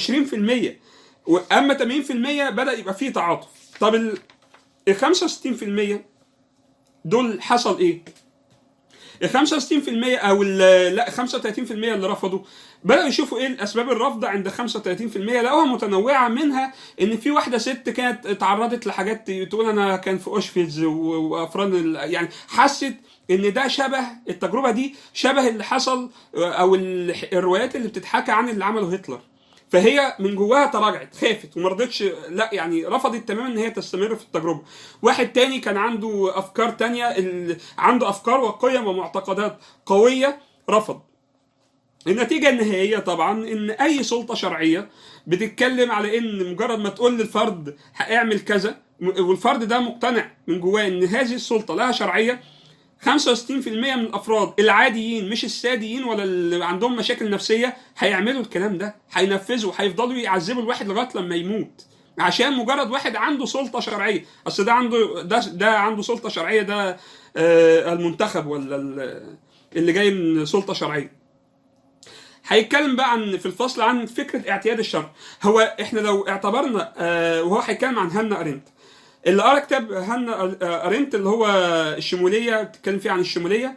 واما 80% بدا يبقى فيه تعاطف طب ال ال 65% دول حصل ايه؟ ال 65% او ال- لا 35% اللي رفضوا بدأوا يشوفوا ايه الاسباب الرفض عند 35% لقوها متنوعه منها ان في واحده ست كانت اتعرضت لحاجات تقول انا كان في اوشفيتز و- وافران ال- يعني حست ان ده شبه التجربه دي شبه اللي حصل او ال- الروايات اللي بتتحكى عن اللي عمله هتلر فهي من جواها تراجعت خافت وما رضتش لا يعني رفضت تماما ان هي تستمر في التجربه واحد تاني كان عنده افكار تانية ال... عنده افكار وقيم ومعتقدات قويه رفض النتيجة النهائية طبعا ان اي سلطة شرعية بتتكلم على ان مجرد ما تقول للفرد اعمل كذا والفرد ده مقتنع من جواه ان هذه السلطة لها شرعية 65% من الافراد العاديين مش الساديين ولا اللي عندهم مشاكل نفسيه هيعملوا الكلام ده هينفذوا هيفضلوا يعذبوا الواحد لغايه لما يموت عشان مجرد واحد عنده سلطه شرعيه اصل ده عنده ده ده عنده سلطه شرعيه ده آه المنتخب ولا ال- اللي جاي من سلطه شرعيه هيتكلم بقى عن في الفصل عن فكره اعتياد الشر هو احنا لو اعتبرنا آه وهو هيتكلم عن هانا ارنت اللي قرا كتاب هانا ارنت اللي هو الشموليه بتتكلم فيه عن الشموليه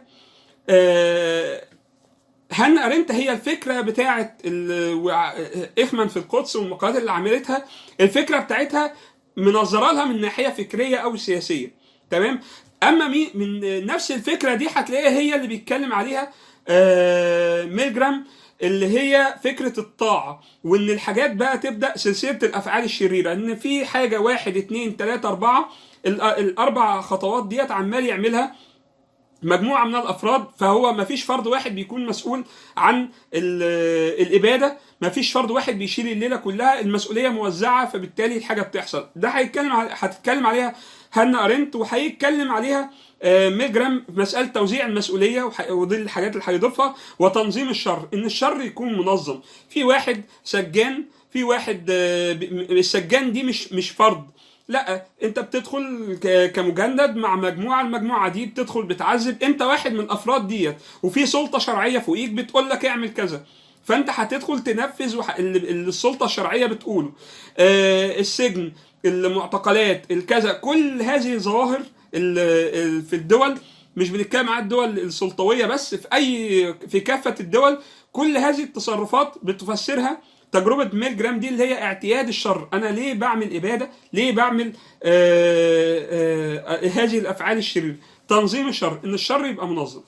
آه، هانا ارنت هي الفكره بتاعه ال- وع- اخمن في القدس والمقالات اللي عملتها الفكره بتاعتها منظره لها من ناحيه فكريه او سياسيه تمام اما مي من نفس الفكره دي هتلاقيها هي اللي بيتكلم عليها آه، ميلجرام اللي هي فكرة الطاعة وإن الحاجات بقى تبدأ سلسلة الأفعال الشريرة إن في حاجة واحد اتنين تلاتة أربعة ال- الأربع خطوات ديت عمال يعملها مجموعة من الأفراد فهو ما فيش فرد واحد بيكون مسؤول عن ال- الإبادة ما فيش فرد واحد بيشيل الليلة كلها المسؤولية موزعة فبالتالي الحاجة بتحصل ده هيتكلم على هتتكلم عليها هانا أرنت وهيتكلم عليها آه، ميلجرام في مسألة توزيع المسؤولية وح- ودي الحاجات اللي هيضيفها وتنظيم الشر إن الشر يكون منظم في واحد سجان في واحد آه، ب- م- السجان دي مش مش فرد لا انت بتدخل ك- كمجند مع مجموعه المجموعه دي بتدخل بتعذب انت واحد من الافراد ديت وفي سلطه شرعيه فوقيك بتقول لك اعمل كذا فانت هتدخل تنفذ وح... اللي اللي السلطه الشرعيه بتقوله آه السجن المعتقلات الكذا كل هذه الظواهر ال- ال- في الدول مش بنتكلم عن الدول السلطويه بس في اي في كافه الدول كل هذه التصرفات بتفسرها تجربة ميل جرام دي اللي هي اعتياد الشر أنا ليه بعمل إبادة ليه بعمل آه آه هذه الأفعال الشريرة تنظيم الشر إن الشر يبقى منظم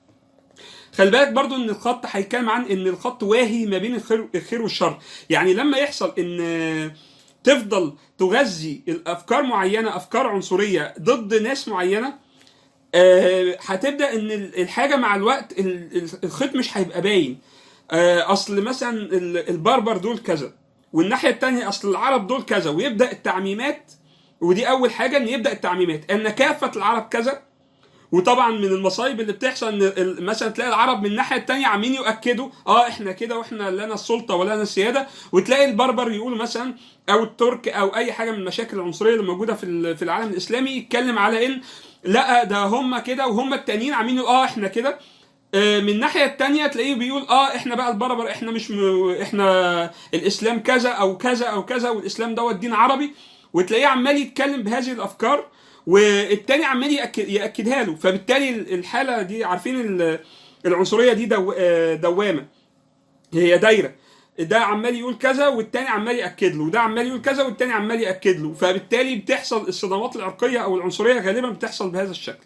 خلي بالك برضو ان الخط هيتكلم عن ان الخط واهي ما بين الخير, الخير والشر يعني لما يحصل ان آه، تفضل تغذي الافكار معينه افكار عنصريه ضد ناس معينه آه، هتبدا ان ال- الحاجه مع الوقت ال- ال- الخيط مش هيبقى باين آه، اصل مثلا ال- البربر دول كذا والناحيه الثانيه اصل العرب دول كذا ويبدا التعميمات ودي اول حاجه ان يبدا التعميمات ان كافه العرب كذا وطبعا من المصايب اللي بتحصل ان ال- مثلا تلاقي العرب من الناحيه الثانيه عاملين يؤكدوا اه احنا كده واحنا لنا السلطه ولنا السياده وتلاقي البربر يقول مثلا او الترك او اي حاجه من المشاكل العنصريه اللي موجوده في ال- في العالم الاسلامي يتكلم على ان لا ده هم كده وهم التانيين عاملين يقولوا اه احنا كده آه، من الناحيه التانية تلاقيه بيقول اه احنا بقى البربر احنا مش م... احنا الاسلام كذا او كذا او كذا والاسلام دوت دين عربي وتلاقيه عمال يتكلم بهذه الافكار والتاني عمال يأكد ياكدها له فبالتالي الحاله دي عارفين ال- العنصريه دي دو... آه، دوامه هي دايره ده عمال يقول كذا والتاني عمال ياكد له وده عمال يقول كذا والتاني عمال ياكد له فبالتالي بتحصل الصدمات العرقيه او العنصريه غالبا بتحصل بهذا الشكل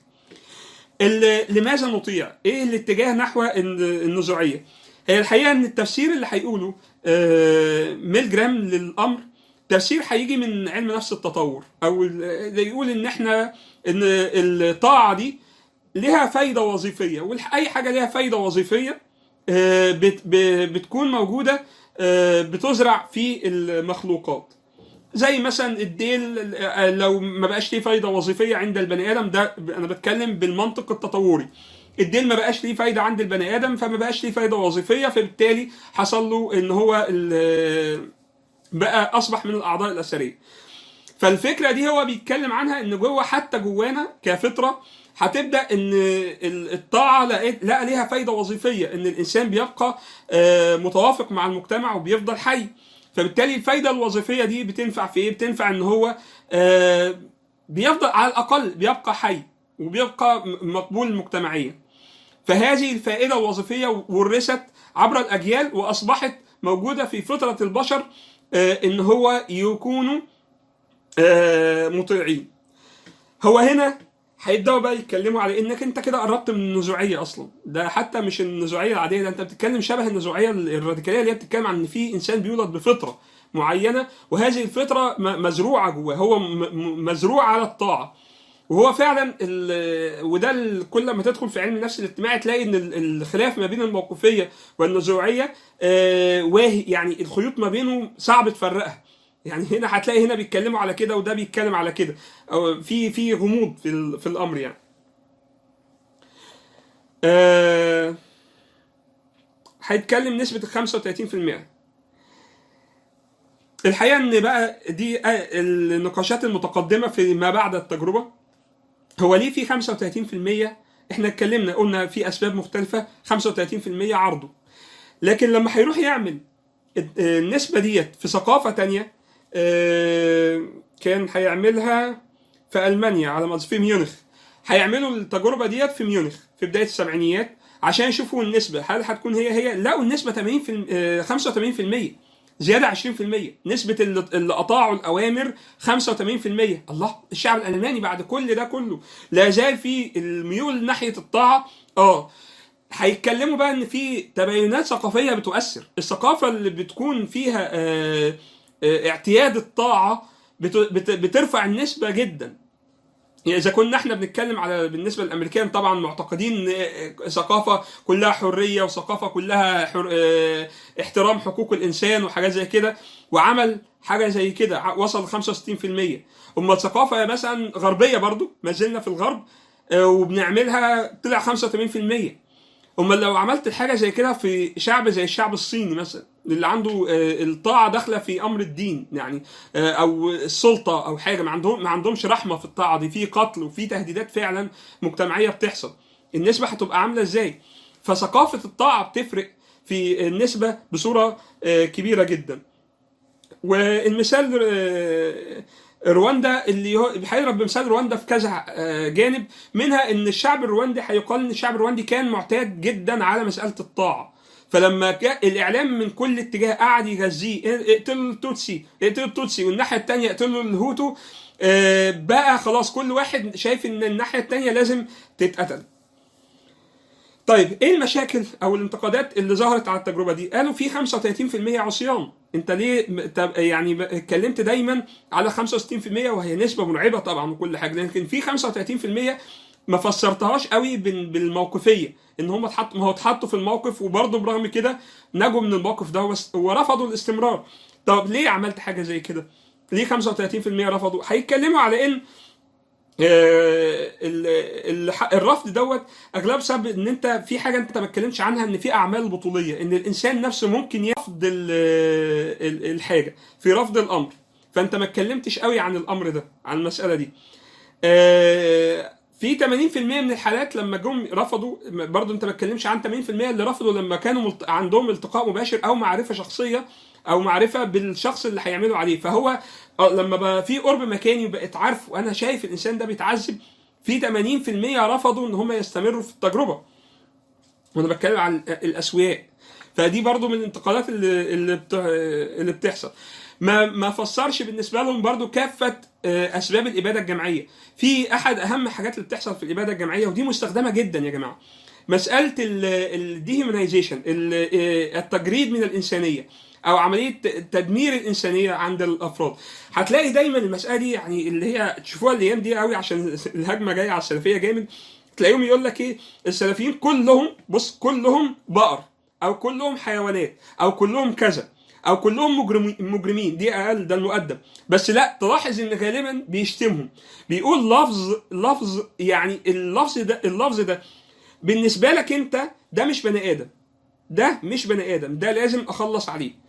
ال- لماذا نطيع؟ ايه الاتجاه نحو الن- النزوعيه؟ هي الحقيقه ان التفسير اللي هيقوله آه، ميل جرام للامر تفسير هيجي من علم نفس التطور او ال- اللي يقول ان احنا ان الطاعه دي لها فايده وظيفيه واي حاجه لها فايده وظيفيه آه، بت- ب- بتكون موجوده آه، بتزرع في المخلوقات زي مثلا الديل آه، لو ما بقاش ليه فايده وظيفيه عند البني ادم ده انا بتكلم بالمنطق التطوري الديل ما بقاش ليه فايده عند البني ادم فما بقاش ليه فايده وظيفيه فبالتالي حصل له ان هو ال- بقى اصبح من الاعضاء الاثريه فالفكره دي هو بيتكلم عنها ان جوه حتى جوانا كفطره هتبدا ان ال- الطاعه لقيت لقى ليها فايده وظيفيه ان الانسان بيبقى آه، متوافق مع المجتمع وبيفضل حي فبالتالي الفايده الوظيفيه دي بتنفع في ايه؟ بتنفع ان هو آه، بيفضل على الاقل بيبقى حي وبيبقى م- مقبول مجتمعيا فهذه الفائده الوظيفيه ورثت عبر الاجيال واصبحت موجوده في فطره البشر آه، ان هو يكونوا آه، مطيعين هو هنا هيبداوا بقى يتكلموا على انك انت كده قربت من النزوعيه اصلا ده حتى مش النزوعيه العاديه ده انت بتتكلم شبه النزوعيه الراديكاليه اللي هي بتتكلم عن ان في انسان بيولد بفطره معينه وهذه الفطره م- مزروعه جواه هو م- م- مزروع على الطاعه وهو فعلا ال- وده ال- كل ما تدخل في علم النفس الاجتماعي تلاقي ان ال- الخلاف ما بين الموقفيه والنزوعيه آه، واهي يعني الخيوط ما بينهم صعب تفرقها يعني هنا هتلاقي هنا بيتكلموا على كده وده بيتكلم على كده أو في في غموض في ال- في الامر يعني آه، هيتكلم نسبة ال 35% الحقيقة إن بقى دي آه، النقاشات المتقدمة في ما بعد التجربة هو ليه في 35% احنا اتكلمنا قلنا في أسباب مختلفة 35% عرضه لكن لما هيروح يعمل النسبة ديت في ثقافة تانية آه، كان هيعملها في ألمانيا على ما أظن في ميونخ هيعملوا التجربة ديت في ميونخ في بداية السبعينيات عشان يشوفوا النسبة هل هتكون هي هي لقوا النسبة 80 في آه، 85% زيادة 20% نسبة اللي اللي أطاعوا الأوامر 85% الله الشعب الألماني بعد كل ده كله لا زال في الميول ناحية الطاعة اه هيتكلموا بقى ان في تباينات ثقافيه بتؤثر الثقافه اللي بتكون فيها آه، آه، اعتياد الطاعه بت- بت- بترفع النسبه جدا يعني اذا كنا احنا بنتكلم على بالنسبه للامريكان طبعا معتقدين إن ثقافه كلها حريه وثقافه كلها حر... اه، احترام حقوق الانسان وحاجات زي كده وعمل حاجه زي كده ع- وصل 65% اما الثقافه مثلا غربيه برضو ما زلنا في الغرب اه، وبنعملها طلع 85% امال لو عملت حاجه زي كده في شعب زي الشعب الصيني مثلا اللي عنده آه، الطاعه داخله في امر الدين يعني آه، او السلطه او حاجه ما عندهم ما عندهمش رحمه في الطاعه دي في قتل وفي تهديدات فعلا مجتمعيه بتحصل النسبه هتبقى عامله ازاي فثقافه الطاعه بتفرق في النسبه بصوره آه، كبيره جدا والمثال آه، رواندا اللي هو هيضرب بمثال رواندا في كذا آه، جانب منها ان الشعب الرواندي هيقال ان الشعب الرواندي كان معتاد جدا على مساله الطاعه فلما جاء الاعلام من كل اتجاه قعد يغذيه اقتلوا التوتسي اقتلوا التوتسي والناحيه الثانيه اقتلوا الهوتو آه، بقى خلاص كل واحد شايف ان الناحيه الثانيه لازم تتقتل طيب ايه المشاكل او الانتقادات اللي ظهرت على التجربه دي؟ قالوا في 35% عصيان، انت ليه م- طب يعني ب- اتكلمت دايما على 65% وهي نسبه مرعبه طبعا وكل حاجه لكن في 35% ما فسرتهاش قوي بال- بالموقفيه ان هم اتحطوا ما هو اتحطوا في الموقف وبرضه برغم كده نجوا من الموقف ده بس ورفضوا الاستمرار. طب ليه عملت حاجه زي كده؟ ليه 35% رفضوا؟ هيتكلموا على ان آه، ال- ال- الرفض دوت اغلب سبب ان انت في حاجه انت ما اتكلمتش عنها ان في اعمال بطوليه ان الانسان نفسه ممكن يرفض ال- ال- الحاجه في رفض الامر فانت ما اتكلمتش قوي عن الامر ده عن المساله دي آه، في 80% من الحالات لما جم رفضوا برضو انت ما اتكلمش عن 80% اللي رفضوا لما كانوا ملت... عندهم التقاء مباشر او معرفه شخصيه او معرفه بالشخص اللي هيعملوا عليه فهو آه، لما بقى في قرب مكاني وبقيت عارف وانا شايف الانسان ده بيتعذب في 80% رفضوا ان هم يستمروا في التجربه وانا بتكلم عن الاسوياء فدي برضو من الانتقادات اللي اللي, بت... اللي بتحصل ما ما فسرش بالنسبه لهم برضو كافه آه، اسباب الاباده الجماعيه في احد اهم الحاجات اللي بتحصل في الاباده الجماعيه ودي مستخدمه جدا يا جماعه مساله الديهيومنايزيشن التجريد من الانسانيه او عمليه تدمير الانسانيه عند الافراد هتلاقي دايما المساله دي يعني اللي هي تشوفوها الايام دي قوي عشان الهجمه جايه على السلفيه جامد تلاقيهم يقول لك ايه السلفيين كلهم بص كلهم بقر او كلهم حيوانات او كلهم كذا او كلهم مجرمين مجرمين دي اقل ده المؤدب بس لا تلاحظ ان غالبا بيشتمهم بيقول لفظ لفظ يعني اللفظ ده اللفظ ده بالنسبه لك انت ده مش بني ادم ده مش بني ادم ده لازم اخلص عليه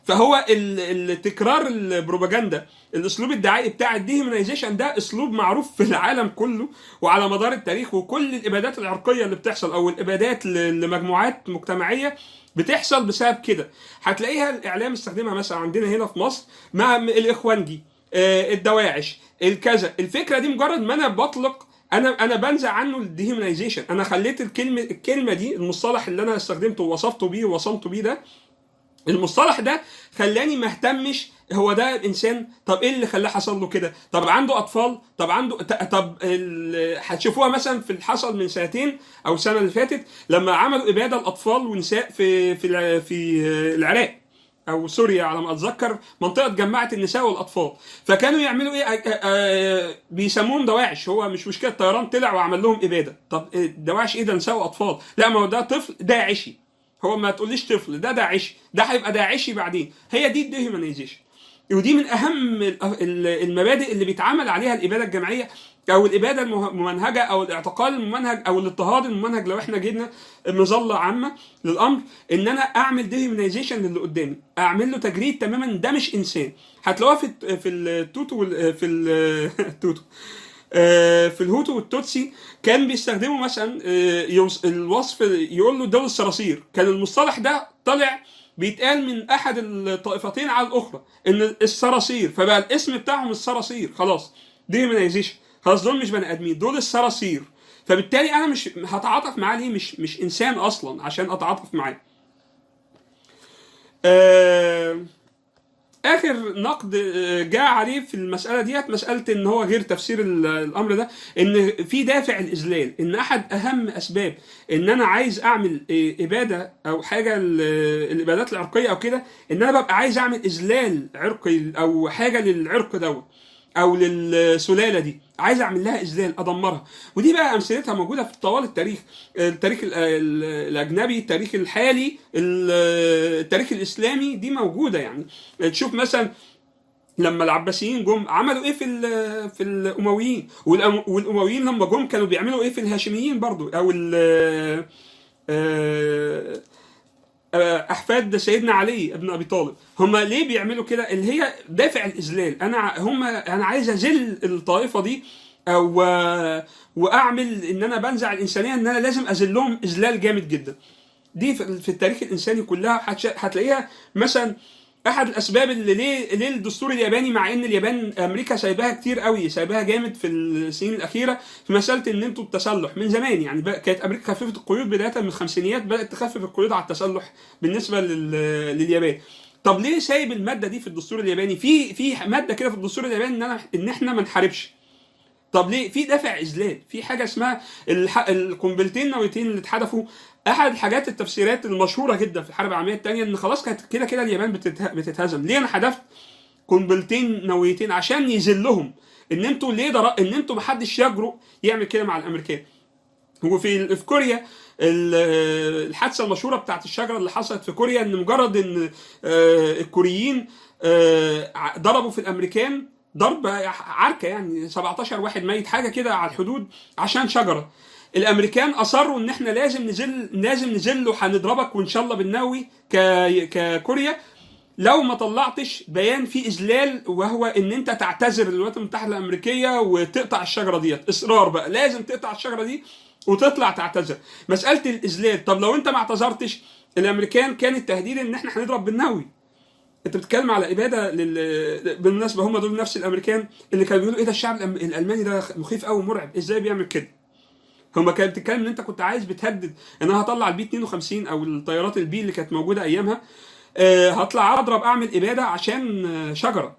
فهو ال- ال- تكرار البروباجندا الاسلوب الدعائي بتاع الديهيمنايزيشن ده اسلوب معروف في العالم كله وعلى مدار التاريخ وكل الابادات العرقيه اللي بتحصل او الابادات ل- لمجموعات مجتمعيه بتحصل بسبب كده هتلاقيها الاعلام استخدمها مثلا عندنا هنا في مصر مع الاخوانجي آه، الدواعش الكذا الفكره دي مجرد ما انا بطلق انا انا بنزع عنه الديهيمنايزيشن انا خليت الكلمه الكلمه دي المصطلح اللي انا استخدمته ووصفته بيه ووصمته بيه ده المصطلح ده خلاني ما اهتمش هو ده انسان طب ايه اللي خلاه حصل له كده طب عنده اطفال طب عنده ت- طب ال- هتشوفوها مثلا في اللي حصل من سنتين او السنه اللي فاتت لما عملوا اباده لاطفال ونساء في في الع- في العراق او سوريا على ما اتذكر منطقه جمعت النساء والاطفال فكانوا يعملوا ايه آه، آه، بيسموهم دواعش هو مش مشكله الطيران طلع وعمل لهم اباده طب إيه دواعش ايه ده نساء واطفال لا ما هو ده طفل داعشي هو ما تقوليش طفل ده داعشي ده هيبقى داعشي بعدين هي دي الديهيومنايزيشن ودي من اهم ال- ال- المبادئ اللي بيتعامل عليها الاباده الجماعيه او الاباده المه- الممنهجه او الاعتقال الممنهج او الاضطهاد الممنهج لو احنا جبنا مظله عامه للامر ان انا اعمل ديهيومنايزيشن للي قدامي اعمل له تجريد تماما ده مش انسان هتلاقوها في الت- في التوتو وال- في ال- التوتو آه، في الهوتو والتوتسي كان بيستخدموا مثلا آه، يوص- الوصف يقول له دول الصراصير كان المصطلح ده طلع بيتقال من احد الطائفتين على الاخرى ان الصراصير فبقى الاسم بتاعهم الصراصير خلاص ديمونايزيشن خلاص دول مش بني ادمين دول الصراصير فبالتالي انا مش هتعاطف معاه ليه مش مش انسان اصلا عشان اتعاطف معاه آه اخر نقد آه، جاء عليه في المساله ديت مساله ان هو غير تفسير ال- الامر ده ان في دافع الاذلال ان احد اهم اسباب ان انا عايز اعمل آه، اباده او حاجه ال- الابادات العرقيه او كده ان انا ببقى عايز اعمل اذلال عرقي او حاجه للعرق دوت او للسلاله دي عايز اعمل لها اذلال ادمرها ودي بقى امثلتها موجوده في طوال التاريخ التاريخ ال- ال- الاجنبي التاريخ الحالي ال- التاريخ الاسلامي دي موجوده يعني تشوف مثلا لما العباسيين جم عملوا ايه في ال- في الامويين والأم- والامويين لما جم كانوا بيعملوا ايه في الهاشميين برضو او ال- آه، آه، احفاد سيدنا علي ابن ابي طالب هم ليه بيعملوا كده اللي هي دافع الاذلال انا ع- هم انا عايز اذل الطائفه دي او آه، واعمل ان انا بنزع الانسانيه ان انا لازم اذلهم اذلال جامد جدا دي في في التاريخ الانساني كلها هتش- هتلاقيها مثلا احد الاسباب اللي ليه ليه الدستور الياباني مع ان اليابان امريكا سايباها كتير قوي سايباها جامد في السنين الاخيره في مساله ان انتوا التسلح من زمان يعني بقى كانت امريكا خففت القيود بدايه من الخمسينيات بدات تخفف القيود على التسلح بالنسبه لل... لليابان طب ليه سايب الماده دي في الدستور الياباني في في ماده كده في الدستور الياباني ان انا ان احنا ما نحاربش طب ليه في دافع اذلال في حاجه اسمها الح... القنبلتين النوويتين اللي اتحدفوا احد الحاجات التفسيرات المشهوره جدا في الحرب العالميه الثانيه ان خلاص كانت كده كده اليابان بتته... بتتهزم ليه انا حدفت قنبلتين نوويتين عشان يذلهم ان انتوا ليه در... ان انتوا محدش يجرؤ يعمل كده مع الامريكان وفي في كوريا ال- الحادثه المشهوره بتاعت الشجره اللي حصلت في كوريا ان مجرد ان آه، الكوريين آه، ع- ضربوا في الامريكان ضربه عركه يعني 17 واحد ميت حاجه كده على الحدود عشان شجره الامريكان اصروا ان احنا لازم نزل لازم نزل وهنضربك وان شاء الله بالنووي ك... ككوريا لو ما طلعتش بيان فيه اذلال وهو ان انت تعتذر للولايات المتحده الامريكيه وتقطع الشجره ديت اصرار بقى لازم تقطع الشجره دي وتطلع تعتذر مساله الاذلال طب لو انت ما اعتذرتش الامريكان كان التهديد ان احنا هنضرب بالنووي انت بتتكلم على اباده لل... بالمناسبه هم دول نفس الامريكان اللي كانوا بيقولوا ايه ده الشعب الأم- الالماني ده مخيف قوي مرعب ازاي بيعمل كده هما كانت بتتكلم ان انت كنت عايز بتهدد ان انا هطلع البي 52 او الطيارات البي اللي كانت موجوده ايامها آه، هطلع اضرب اعمل اباده عشان آه، شجره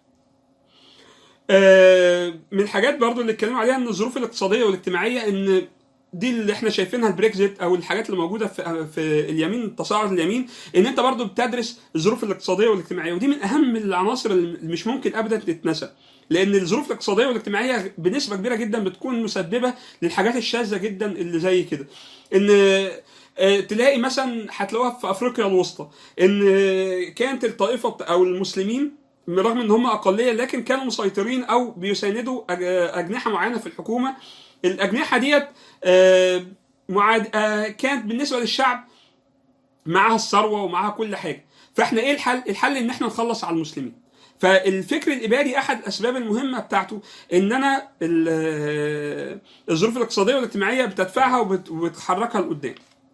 آه، من الحاجات برضو اللي اتكلموا عليها ان الظروف الاقتصاديه والاجتماعيه ان دي اللي احنا شايفينها البريكزيت او الحاجات اللي موجوده في في اليمين تصاعد اليمين ان انت برضو بتدرس الظروف الاقتصاديه والاجتماعيه ودي من اهم العناصر اللي مش ممكن ابدا تتنسى لان الظروف الاقتصاديه والاجتماعيه بنسبه كبيره جدا بتكون مسببه للحاجات الشاذه جدا اللي زي كده ان آه، تلاقي مثلا هتلاقوها في افريقيا الوسطى ان آه، كانت الطائفه بت- او المسلمين رغم ان هم اقليه لكن كانوا مسيطرين او بيساندوا أج- اجنحه معينه في الحكومه الاجنحه ديت آه، معاد... آه، كانت بالنسبه للشعب معاها الثروه ومعاها كل حاجه فاحنا ايه الحل الحل ان احنا نخلص على المسلمين فالفكر الابادي احد الاسباب المهمه بتاعته ان انا ال- الظروف الاقتصاديه والاجتماعيه بتدفعها وبت- وبتحركها لقدام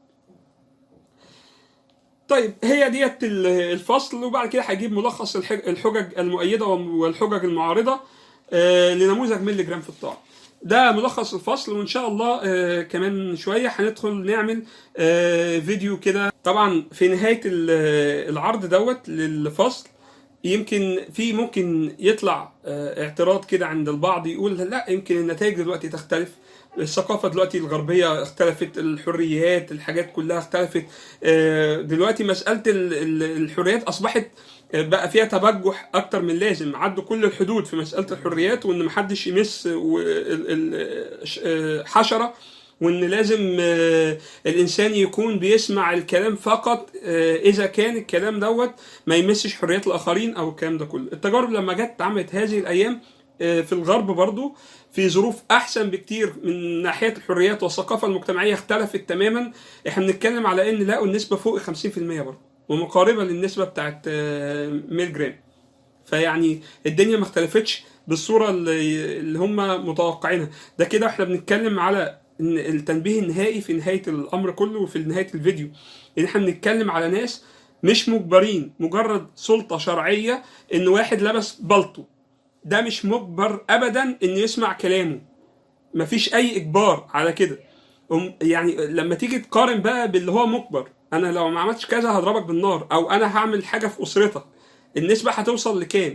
طيب هي ديت ال- الفصل وبعد كده هجيب ملخص الحج- الحجج المؤيده والحجج المعارضه آه، لنموذج ملي جرام في الطاعه ده ملخص الفصل وان شاء الله آه، كمان شويه هندخل نعمل آه، فيديو كده طبعا في نهايه ال- العرض دوت للفصل يمكن في ممكن يطلع آه، اعتراض كده عند البعض يقول لا يمكن النتائج دلوقتي تختلف الثقافة دلوقتي الغربية اختلفت الحريات الحاجات كلها اختلفت آه، دلوقتي مسألة ال- ال- الحريات أصبحت آه، بقى فيها تبجح أكتر من لازم عدوا كل الحدود في مسألة الحريات وإن محدش يمس و- ال- ال- ش- آه، حشرة وان لازم آه، الانسان يكون بيسمع الكلام فقط آه، اذا كان الكلام دوت ما يمسش حريات الاخرين او الكلام ده كله التجارب لما جت عملت هذه الايام آه، في الغرب برضو في ظروف احسن بكتير من ناحيه الحريات والثقافه المجتمعيه اختلفت تماما احنا بنتكلم على ان لقوا النسبه فوق 50% برضو ومقاربه للنسبه بتاعت آه، ميل جرام فيعني الدنيا ما اختلفتش بالصوره اللي, اللي هم متوقعينها ده كده احنا بنتكلم على إن التنبيه النهائي في نهايه الامر كله وفي نهايه الفيديو ان احنا بنتكلم على ناس مش مجبرين مجرد سلطه شرعيه ان واحد لبس بلطو ده مش مجبر ابدا ان يسمع كلامه مفيش اي اجبار على كده أم- يعني لما تيجي تقارن بقى باللي هو مجبر انا لو ما عملتش كذا هضربك بالنار او انا هعمل حاجه في اسرتك النسبه هتوصل لكام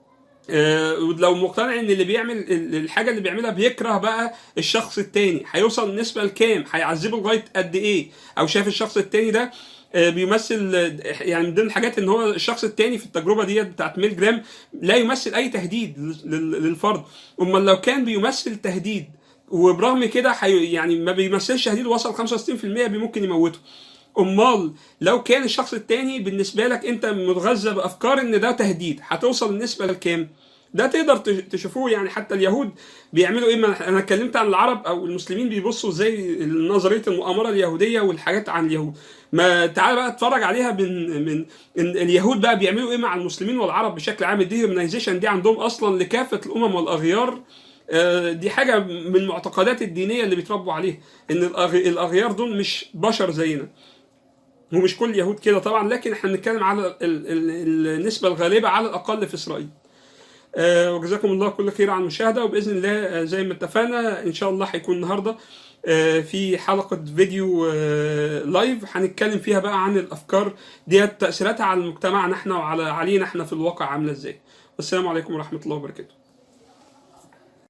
آه، ولو مقتنع ان اللي بيعمل ال- الحاجه اللي بيعملها بيكره بقى الشخص التاني هيوصل النسبه لكام هيعذبه لغايه قد ايه او شايف الشخص التاني ده آه، بيمثل آه، يعني من ضمن الحاجات ان هو الشخص التاني في التجربه ديت بتاعت ميل جرام لا يمثل اي تهديد لل- للفرد امال لو كان بيمثل تهديد وبرغم كده حي يعني ما بيمثلش تهديد وصل 65% بي- ممكن يموته امال لو كان الشخص التاني بالنسبه لك انت متغذى بافكار ان ده تهديد هتوصل النسبه لكام ده تقدر تش- تشوفوه يعني حتى اليهود بيعملوا ايه ما انا اتكلمت عن العرب او المسلمين بيبصوا ازاي نظريه المؤامره اليهوديه والحاجات عن اليهود ما تعال بقى اتفرج عليها من من إن اليهود بقى بيعملوا ايه مع المسلمين والعرب بشكل عام الديهيومنايزيشن دي عندهم اصلا لكافه الامم والاغيار آه، دي حاجه من المعتقدات الدينيه اللي بيتربوا عليها ان الأغ- الاغيار دول مش بشر زينا ومش كل اليهود كده طبعا لكن احنا بنتكلم على ال- ال- النسبه الغالبه على الاقل في اسرائيل آه، وجزاكم الله كل خير على المشاهده وباذن الله آه، زي ما اتفقنا ان شاء الله هيكون النهارده آه، في حلقه فيديو آه، لايف هنتكلم فيها بقى عن الافكار ديت تاثيراتها على مجتمعنا احنا وعلى علينا احنا في الواقع عامله ازاي والسلام عليكم ورحمه الله وبركاته